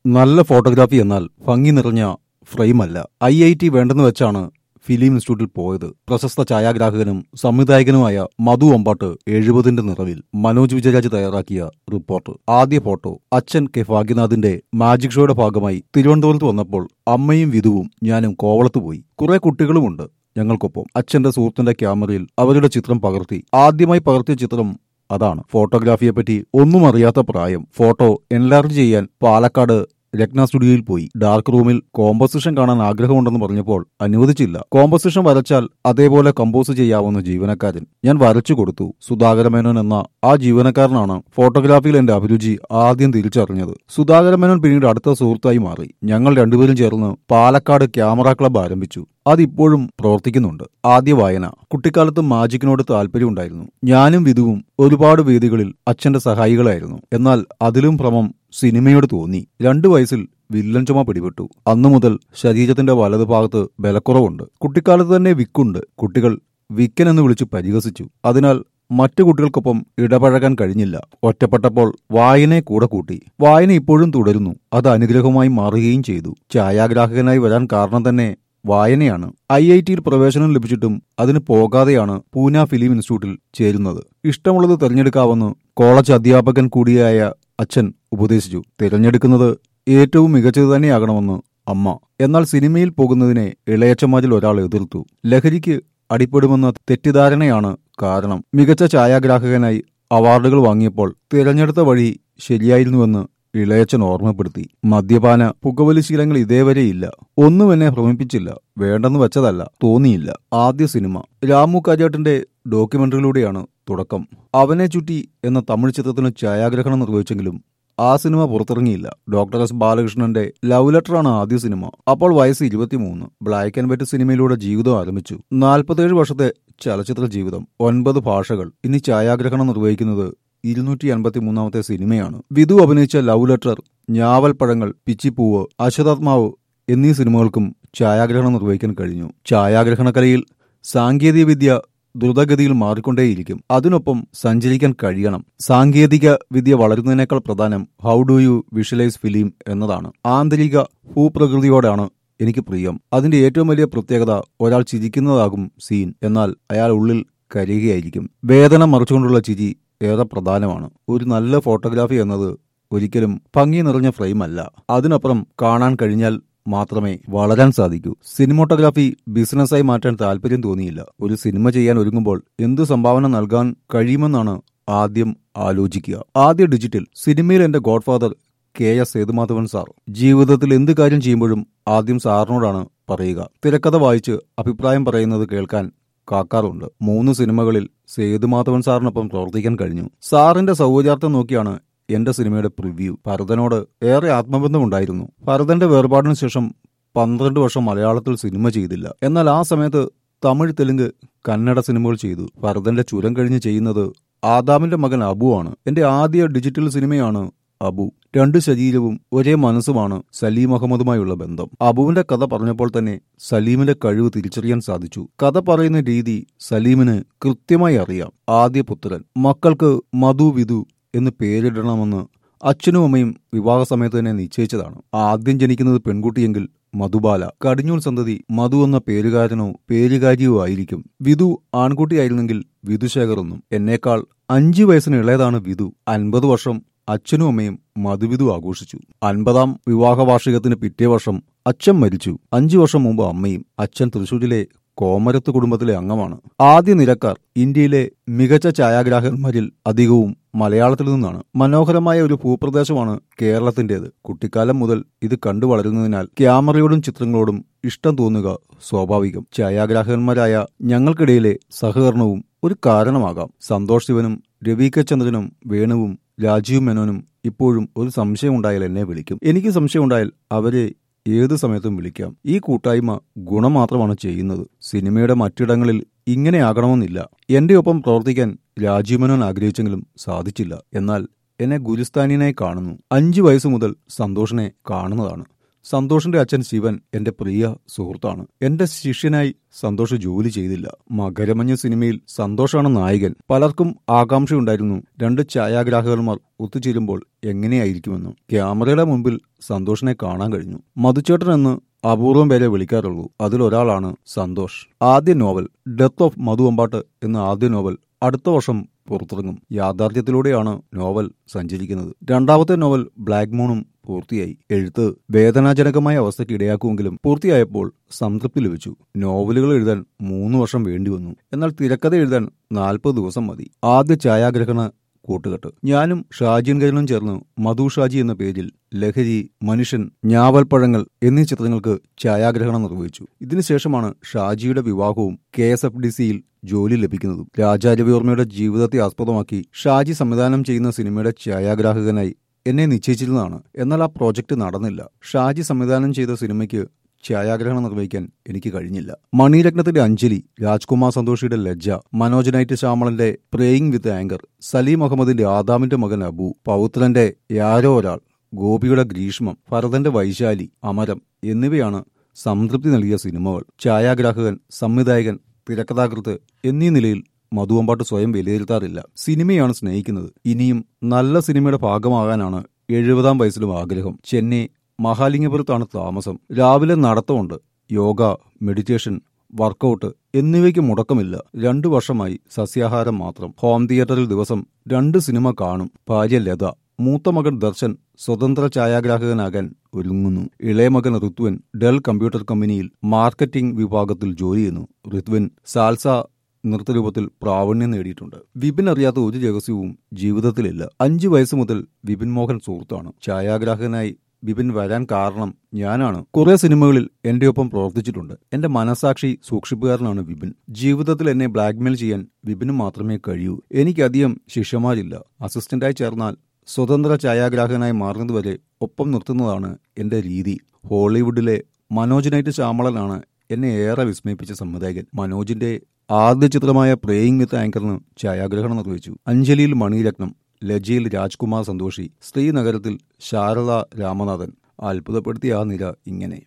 നല്ല ഫോട്ടോഗ്രാഫി എന്നാൽ ഭംഗി നിറഞ്ഞ ഫ്രെയിമല്ല ഐ ഐ ടി വേണ്ടെന്ന് വെച്ചാണ് ഫിലിം ഇൻസ്റ്റിറ്റ്യൂട്ടിൽ പോയത് പ്രശസ്ത ഛായാഗ്രാഹകനും സംവിധായകനുമായ മധു അമ്പാട്ട് എഴുപതിന്റെ നിറവിൽ മനോജ് വിജയരാജ് തയ്യാറാക്കിയ റിപ്പോർട്ട് ആദ്യ ഫോട്ടോ അച്ഛൻ കെ ഭാഗ്യനാഥിന്റെ മാജിക് ഷോയുടെ ഭാഗമായി തിരുവനന്തപുരത്ത് വന്നപ്പോൾ അമ്മയും വിധുവും ഞാനും കോവളത്ത് പോയി കുറെ കുട്ടികളുമുണ്ട് ഞങ്ങൾക്കൊപ്പം അച്ഛന്റെ സുഹൃത്തിന്റെ ക്യാമറയിൽ അവരുടെ ചിത്രം പകർത്തി ആദ്യമായി പകർത്തിയ ചിത്രം അതാണ് ഫോട്ടോഗ്രാഫിയെപ്പറ്റി ഒന്നും അറിയാത്ത പ്രായം ഫോട്ടോ എൻലാർജ് ചെയ്യാൻ പാലക്കാട് രത്ന സ്റ്റുഡിയോയിൽ പോയി ഡാർക്ക് റൂമിൽ കോമ്പോസിഷൻ കാണാൻ ആഗ്രഹമുണ്ടെന്ന് പറഞ്ഞപ്പോൾ അനുവദിച്ചില്ല കോമ്പോസിഷൻ വരച്ചാൽ അതേപോലെ കമ്പോസ് ചെയ്യാവുന്ന ജീവനക്കാരൻ ഞാൻ വരച്ചു കൊടുത്തു സുധാകര മേനോൻ എന്ന ആ ജീവനക്കാരനാണ് ഫോട്ടോഗ്രാഫിയിൽ എന്റെ അഭിരുചി ആദ്യം തിരിച്ചറിഞ്ഞത് സുധാകര മേനോൻ പിന്നീട് അടുത്ത സുഹൃത്തായി മാറി ഞങ്ങൾ രണ്ടുപേരും ചേർന്ന് പാലക്കാട് ക്യാമറ ക്ലബ്ബ് ആരംഭിച്ചു അതിപ്പോഴും പ്രവർത്തിക്കുന്നുണ്ട് ആദ്യ വായന കുട്ടിക്കാലത്ത് മാജിക്കിനോട് താല്പര്യമുണ്ടായിരുന്നു ഞാനും വിധുവും ഒരുപാട് വേദികളിൽ അച്ഛന്റെ സഹായികളായിരുന്നു എന്നാൽ അതിലും ഭ്രമം സിനിമയോട് തോന്നി രണ്ടു വയസ്സിൽ വില്ലൻ ചുമ പിടിപെട്ടു അന്നു മുതൽ ശരീരത്തിന്റെ വലതുഭാഗത്ത് ബലക്കുറവുണ്ട് കുട്ടിക്കാലത്ത് തന്നെ വിക്കുണ്ട് കുട്ടികൾ വിക്കൻ എന്ന് വിളിച്ച് പരിഹസിച്ചു അതിനാൽ മറ്റു കുട്ടികൾക്കൊപ്പം ഇടപഴകാൻ കഴിഞ്ഞില്ല ഒറ്റപ്പെട്ടപ്പോൾ വായനയെ കൂടെ കൂട്ടി വായന ഇപ്പോഴും തുടരുന്നു അത് അനുഗ്രഹമായി മാറുകയും ചെയ്തു ഛായാഗ്രാഹകനായി വരാൻ കാരണം തന്നെ വായനയാണ് ഐ ഐ ടിയിൽ പ്രവേശനം ലഭിച്ചിട്ടും അതിന് പോകാതെയാണ് പൂന ഫിലിം ഇൻസ്റ്റിറ്റ്യൂട്ടിൽ ചേരുന്നത് ഇഷ്ടമുള്ളത് തിരഞ്ഞെടുക്കാമെന്ന് കോളേജ് അധ്യാപകൻ കൂടിയായ അച്ഛൻ ഉപദേശിച്ചു തിരഞ്ഞെടുക്കുന്നത് ഏറ്റവും മികച്ചത് തന്നെയാകണമെന്ന് അമ്മ എന്നാൽ സിനിമയിൽ പോകുന്നതിനെ ഇളയച്ചന്മാരിൽ ഒരാൾ എതിർത്തു ലഹരിക്ക് അടിപ്പെടുമെന്ന തെറ്റിദ്ധാരണയാണ് കാരണം മികച്ച ഛായാഗ്രാഹകനായി അവാർഡുകൾ വാങ്ങിയപ്പോൾ തിരഞ്ഞെടുത്ത വഴി ശരിയായിരുന്നുവെന്ന് ഇളയച്ചൻ ഓർമ്മപ്പെടുത്തി മദ്യപാന പുകവലി ശീലങ്ങൾ ഇതേവരെയില്ല ഒന്നും എന്നെ ഭ്രമിപ്പിച്ചില്ല വേണ്ടെന്ന് വെച്ചതല്ല തോന്നിയില്ല ആദ്യ സിനിമ രാമു കാര്യാട്ടിന്റെ ഡോക്യുമെന്ററിയിലൂടെയാണ് തുടക്കം അവനെ ചുറ്റി എന്ന തമിഴ് ചിത്രത്തിന് ഛായാഗ്രഹണം നിർവഹിച്ചെങ്കിലും ആ സിനിമ പുറത്തിറങ്ങിയില്ല ഡോക്ടർ എസ് ബാലകൃഷ്ണന്റെ ലവ് ലെറ്ററാണ് ആദ്യ സിനിമ അപ്പോൾ വയസ്സ് ഇരുപത്തിമൂന്ന് ബ്ലാക്ക് ആൻഡ് വൈറ്റ് സിനിമയിലൂടെ ജീവിതം ആരംഭിച്ചു നാൽപ്പത്തേഴ് വർഷത്തെ ചലച്ചിത്ര ജീവിതം ഒൻപത് ഭാഷകൾ ഇനി ഛായാഗ്രഹണം നിർവഹിക്കുന്നത് ഇരുന്നൂറ്റി അൻപത്തി മൂന്നാമത്തെ സിനിമയാണ് വിധു അഭിനയിച്ച ലവ് ലെറ്റർ ഞാവൽ പഴങ്ങൾ പിച്ചിപ്പൂവ് അശതാത്മാവ് എന്നീ സിനിമകൾക്കും ഛായാഗ്രഹണം നിർവഹിക്കാൻ കഴിഞ്ഞു ഛായാഗ്രഹണ കലയിൽ സാങ്കേതികവിദ്യ ദ്രുതഗതിയിൽ മാറിക്കൊണ്ടേയിരിക്കും അതിനൊപ്പം സഞ്ചരിക്കാൻ കഴിയണം സാങ്കേതിക വിദ്യ വളരുന്നതിനേക്കാൾ പ്രധാനം how do you visualise film എന്നതാണ് ആന്തരിക ഭൂപ്രകൃതിയോടാണ് എനിക്ക് പ്രിയം അതിന്റെ ഏറ്റവും വലിയ പ്രത്യേകത ഒരാൾ ചിരിക്കുന്നതാകും സീൻ എന്നാൽ അയാൾ ഉള്ളിൽ കരയുകയായിരിക്കും വേദന മറിച്ചുകൊണ്ടുള്ള ചിരി ഏറെ പ്രധാനമാണ് ഒരു നല്ല ഫോട്ടോഗ്രാഫി എന്നത് ഒരിക്കലും ഭംഗി നിറഞ്ഞ ഫ്രെയിമല്ല അതിനപ്പുറം കാണാൻ കഴിഞ്ഞാൽ മാത്രമേ വളരാൻ സാധിക്കൂ സിനിമോട്ടോഗ്രാഫി ബിസിനസ്സായി മാറ്റാൻ താല്പര്യം തോന്നിയില്ല ഒരു സിനിമ ചെയ്യാൻ ഒരുങ്ങുമ്പോൾ എന്തു സംഭാവന നൽകാൻ കഴിയുമെന്നാണ് ആദ്യം ആലോചിക്കുക ആദ്യ ഡിജിറ്റൽ സിനിമയിൽ എന്റെ godfather K S Sethumadhavan sir ജീവിതത്തിൽ എന്ത് കാര്യം ചെയ്യുമ്പോഴും ആദ്യം സാറിനോടാണ് പറയുക തിരക്കഥ വായിച്ച് അഭിപ്രായം പറയുന്നത് കേൾക്കാൻ കാക്കാറുണ്ട് മൂന്ന് സിനിമകളിൽ സേതുമാധവൻ സാറിനൊപ്പം പ്രവർത്തിക്കാൻ കഴിഞ്ഞു സാറിന്റെ സൗകര്യാർത്ഥം നോക്കിയാണ് എന്റെ സിനിമയുടെ പ്രിവ്യൂ ഭരതനോട് ഏറെ ആത്മബന്ധമുണ്ടായിരുന്നു ഭരതന്റെ വേർപാടിനു ശേഷം പന്ത്രണ്ട് വർഷം മലയാളത്തിൽ സിനിമ ചെയ്തില്ല എന്നാൽ ആ സമയത്ത് തമിഴ് തെലുങ്ക് കന്നഡ സിനിമകൾ ചെയ്തു ഭരതന്റെ ചുരം കഴിഞ്ഞ് ചെയ്യുന്നത് ആദാമിന്റെ മകൻ അബു ആണ് എന്റെ ആദ്യ ഡിജിറ്റൽ സിനിമയാണ് അബു രണ്ട് ശരീരവും ഒരേ മനസ്സുമാണ് സലീം അഹമ്മദുമായുള്ള ബന്ധം അബുവിന്റെ കഥ പറഞ്ഞപ്പോൾ തന്നെ സലീമിന്റെ കഴിവ് തിരിച്ചറിയാൻ സാധിച്ചു കഥ പറയുന്ന രീതി സലീമിന് കൃത്യമായി അറിയാം ആദ്യ പുത്രൻ മക്കൾക്ക് മധു വിധു എന്ന് പേരിടണമെന്ന് അച്ഛനും അമ്മയും വിവാഹ സമയത്ത് തന്നെ നിശ്ചയിച്ചതാണ് ആദ്യം ജനിക്കുന്നത് പെൺകുട്ടിയെങ്കിൽ മധുബാല കടിഞ്ഞൂൽ സന്തതി മധു എന്ന പേരുകാരനോ പേരുകാരിയോ ആയിരിക്കും വിധു ആൺകുട്ടിയായിരുന്നെങ്കിൽ വിധുശേഖർ എന്നും എന്നേക്കാൾ അഞ്ചു വയസ്സിന് ഇളയതാണ് വിധു അൻപത് വർഷം അച്ഛനും അമ്മയും മധുവിധു ആഘോഷിച്ചു അൻപതാം വിവാഹ വാർഷികത്തിന് പിറ്റേ വർഷം അച്ഛൻ മരിച്ചു അഞ്ചു വർഷം മുമ്പ് അമ്മയും അച്ഛൻ തൃശൂരിലെ കോമരത്ത് കുടുംബത്തിലെ അംഗമാണ് ആദ്യ നിരക്കാർ ഇന്ത്യയിലെ മികച്ച ഛായാഗ്രാഹകന്മാരിൽ അധികവും മലയാളത്തിൽ നിന്നാണ് മനോഹരമായ ഒരു ഭൂപ്രദേശമാണ് കേരളത്തിന്റേത് കുട്ടിക്കാലം മുതൽ ഇത് കണ്ടു വളരുന്നതിനാൽ ക്യാമറയോടും ചിത്രങ്ങളോടും ഇഷ്ടം തോന്നുക സ്വാഭാവികം ഛായാഗ്രാഹകന്മാരായ ഞങ്ങൾക്കിടയിലെ സഹകരണവും ഒരു കാരണമാകാം സന്തോഷ് ശിവനും രവി കെ ചന്ദ്രനും വേണുവും രാജീവ് മേനോനും ഇപ്പോഴും ഒരു സംശയമുണ്ടായാൽ എന്നെ വിളിക്കും എനിക്ക് സംശയമുണ്ടായാൽ അവരെ ഏത് സമയത്തും വിളിക്കാം ഈ കൂട്ടായ്മ ഗുണം മാത്രമാണ് ചെയ്യുന്നത് സിനിമയുടെ മറ്റിടങ്ങളിൽ ഇങ്ങനെയാകണമെന്നില്ല എന്റെ ഒപ്പം പ്രവർത്തിക്കാൻ രാജീവനോൻ ആഗ്രഹിച്ചെങ്കിലും സാധിച്ചില്ല എന്നാൽ എന്നെ ഗുരുസ്ഥാനിനായി കാണുന്നു അഞ്ചു വയസ്സു മുതൽ സന്തോഷിനെ കാണുന്നതാണ് സന്തോഷിന്റെ അച്ഛൻ ശിവൻ എന്റെ പ്രിയ സുഹൃത്താണ് എന്റെ ശിഷ്യനായി സന്തോഷ് ജോലി ചെയ്തില്ല മകരമഞ്ഞ് സിനിമയിൽ സന്തോഷാണ് നായകൻ പലർക്കും ആകാംക്ഷയുണ്ടായിരുന്നു രണ്ട് ഛായാഗ്രാഹകന്മാർ ഒത്തുചേരുമ്പോൾ എങ്ങനെയായിരിക്കുമെന്ന് ക്യാമറയുടെ മുൻപിൽ സന്തോഷിനെ കാണാൻ കഴിഞ്ഞു മധുച്ചേട്ടൻ എന്ന് അപൂർവം പേരെ വിളിക്കാറുള്ളൂ അതിലൊരാളാണ് സന്തോഷ് ആദ്യ novel death of Madhu Ambatt എന്ന ആദ്യ നോവൽ അടുത്ത വർഷം പുറത്തിറങ്ങും യാഥാർത്ഥ്യത്തിലൂടെയാണ് നോവൽ സഞ്ചരിക്കുന്നത് രണ്ടാമത്തെ നോവൽ ബ്ലാക്ക് മൂണും പൂർത്തിയായി എഴുത്ത് വേദനാജനകമായ അവസ്ഥയ്ക്ക് ഇടയാക്കുമെങ്കിലും പൂർത്തിയായപ്പോൾ സംതൃപ്തി ലഭിച്ചു നോവലുകൾ എഴുതാൻ മൂന്ന് വർഷം വേണ്ടിവന്നു എന്നാൽ തിരക്കഥ എഴുതാൻ നാൽപ്പത് ദിവസം മതി ആദ്യ ഛായാഗ്രഹണ കൂട്ടുകെട്ട് ഞാനും ഷാജിൻ കരുണും ചേർന്ന് മധു ഷാജി എന്ന പേരിൽ ലഹരി മനുഷ്യൻ ഞാവൽപ്പഴങ്ങൾ എന്നീ ചിത്രങ്ങൾക്ക് ഛായാഗ്രഹണം നിർവഹിച്ചു ഇതിനുശേഷമാണ് ഷാജിയുടെ വിവാഹവും കെ എസ് എഫ് ഡി സിയിൽ ജോലി ലഭിക്കുന്നതും രാജാരവിവർമ്മയുടെ ജീവിതത്തെ ആസ്പദമാക്കി ഷാജി സംവിധാനം ചെയ്യുന്ന സിനിമയുടെ ഛായാഗ്രാഹകനായി എന്നെ നിശ്ചയിച്ചിരുന്നതാണ് എന്നാൽ ആ പ്രോജക്റ്റ് നടന്നില്ല ഷാജി സംവിധാനം ചെയ്ത സിനിമയ്ക്ക് ഛായാഗ്രഹണം നിർവഹിക്കാൻ എനിക്ക് കഴിഞ്ഞില്ല മണിരത്നത്തിന്റെ അഞ്ജലി രാജ്കുമാർ സന്തോഷിയുടെ ലജ്ജ മനോജ് നൈറ്റ് ശ്യാമളന്റെ പ്രേയിങ് വിത്ത് ആങ്കർ സലീം അഹമ്മദിന്റെ ആദാമിന്റെ മകൻ അബു പൗത്രന്റെ യാരോ ഒരാൾ ഗോപിയുടെ ഗ്രീഷ്മം ഭരതന്റെ വൈശാലി അമരം എന്നിവയാണ് സംതൃപ്തി നൽകിയ സിനിമകൾ ഛായാഗ്രാഹകൻ സംവിധായകൻ തിരക്കഥാകൃത്ത് എന്നീ നിലയിൽ മധുവമ്പാട്ട് സ്വയം വിലയിരുത്താറില്ല സിനിമയാണ് സ്നേഹിക്കുന്നത് ഇനിയും നല്ല സിനിമയുടെ ഭാഗമാകാനാണ് എഴുപതാം വയസ്സിലും ആഗ്രഹം ചെന്നൈ മഹാലിംഗപുരത്താണ് താമസം രാവിലെ നടത്തമുണ്ട് യോഗ മെഡിറ്റേഷൻ വർക്കൗട്ട് എന്നിവയ്ക്ക് മുടക്കമില്ല രണ്ടു വർഷമായി സസ്യാഹാരം മാത്രം ഹോം തിയേറ്ററിൽ ദിവസം രണ്ട് സിനിമ കാണും ഭാര്യ ലത മൂത്ത മകൻ ദർശൻ സ്വതന്ത്ര ഛായാഗ്രാഹകനാകാൻ ഒരുങ്ങുന്നു ഇളയ മകൻ ഋത്വൻ ഡെൽ കമ്പ്യൂട്ടർ കമ്പനിയിൽ മാർക്കറ്റിംഗ് വിഭാഗത്തിൽ ജോലി ചെയ്യുന്നു ഋത്വൻ സാൽസ നൃത്തരൂപത്തിൽ പ്രാവീണ്യം നേടിയിട്ടുണ്ട് വിപിൻ അറിയാത്ത ഒരു രഹസ്യവും ജീവിതത്തിലില്ല അഞ്ചു വയസ്സ് മുതൽ വിപിൻ മോഹൻ സുഹൃത്താണ് ഛായാഗ്രാഹകനായി വിപിൻ വരാൻ കാരണം ഞാനാണ് കുറെ സിനിമകളിൽ എന്റെ ഒപ്പം പ്രവർത്തിച്ചിട്ടുണ്ട് എന്റെ മനസാക്ഷി സൂക്ഷിപ്പുകാരനാണ് വിപിൻ ജീവിതത്തിൽ എന്നെ ബ്ലാക്ക്മെയിൽ ചെയ്യാൻ വിപിന് മാത്രമേ കഴിയൂ എനിക്കധികം ശിഷ്യന്മാരില്ല അസിസ്റ്റന്റായി ചേർന്നാൽ സ്വതന്ത്ര ഛായാഗ്രാഹകനായി മാറുന്നതുവരെ ഒപ്പം നിർത്തുന്നതാണ് എന്റെ രീതി ഹോളിവുഡിലെ മനോജ് നൈറ്റ് ശ്യാമളനാണ് എന്നെ ഏറെ വിസ്മയിപ്പിച്ച സംവിധായകൻ മനോജിന്റെ ആദ്യ ചിത്രമായ പ്രേയിങ് വിത്ത് ആങ്കറിന് ഛായാഗ്രഹണം നിർവഹിച്ചു അഞ്ജലിയിൽ മണിരത്നം ലജയിൽ രാജ്കുമാർ സന്തോഷി ശ്രീനഗരത്തിൽ ശാരദ രാമനാഥൻ അത്ഭുതപ്പെടുത്തിയ ആ നിര ഇങ്ങനെ